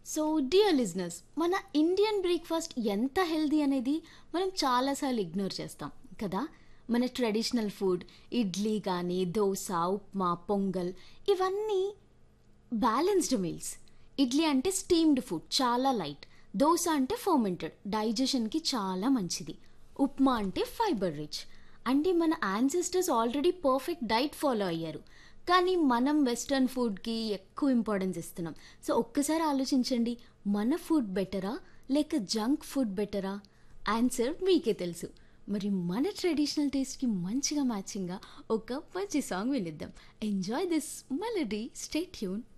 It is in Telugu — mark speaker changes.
Speaker 1: సో డియర్ లిజినెస్ మన ఇండియన్ బ్రేక్ఫాస్ట్ ఎంత హెల్దీ అనేది మనం చాలాసార్లు ఇగ్నోర్ చేస్తాం కదా మన ట్రెడిషనల్ ఫుడ్ ఇడ్లీ కానీ దోశ ఉప్మా పొంగల్ ఇవన్నీ బ్యాలెన్స్డ్ మీల్స్ ఇడ్లీ అంటే స్టీమ్డ్ ఫుడ్ చాలా లైట్ దోశ అంటే ఫర్మెంటెడ్ డైజెషన్కి చాలా మంచిది ఉప్మా అంటే ఫైబర్ రిచ్ అంటే మన ancestors already perfect diet follow అయ్యారు కానీ మనం వెస్ట్రన్ ఫుడ్కి ఎక్కువ ఇంపార్టెన్స్ ఇస్తున్నాం సో ఒక్కసారి ఆలోచించండి మన ఫుడ్ బెటరా లేక జంక్ ఫుడ్ బెటరా ఆన్సర్ మీకే తెలుసు మరి మన ట్రెడిషనల్ టేస్ట్కి మంచిగా మ్యాచింగ్గా ఒక మంచి సాంగ్ వినిద్దాం enjoy this melody stay tune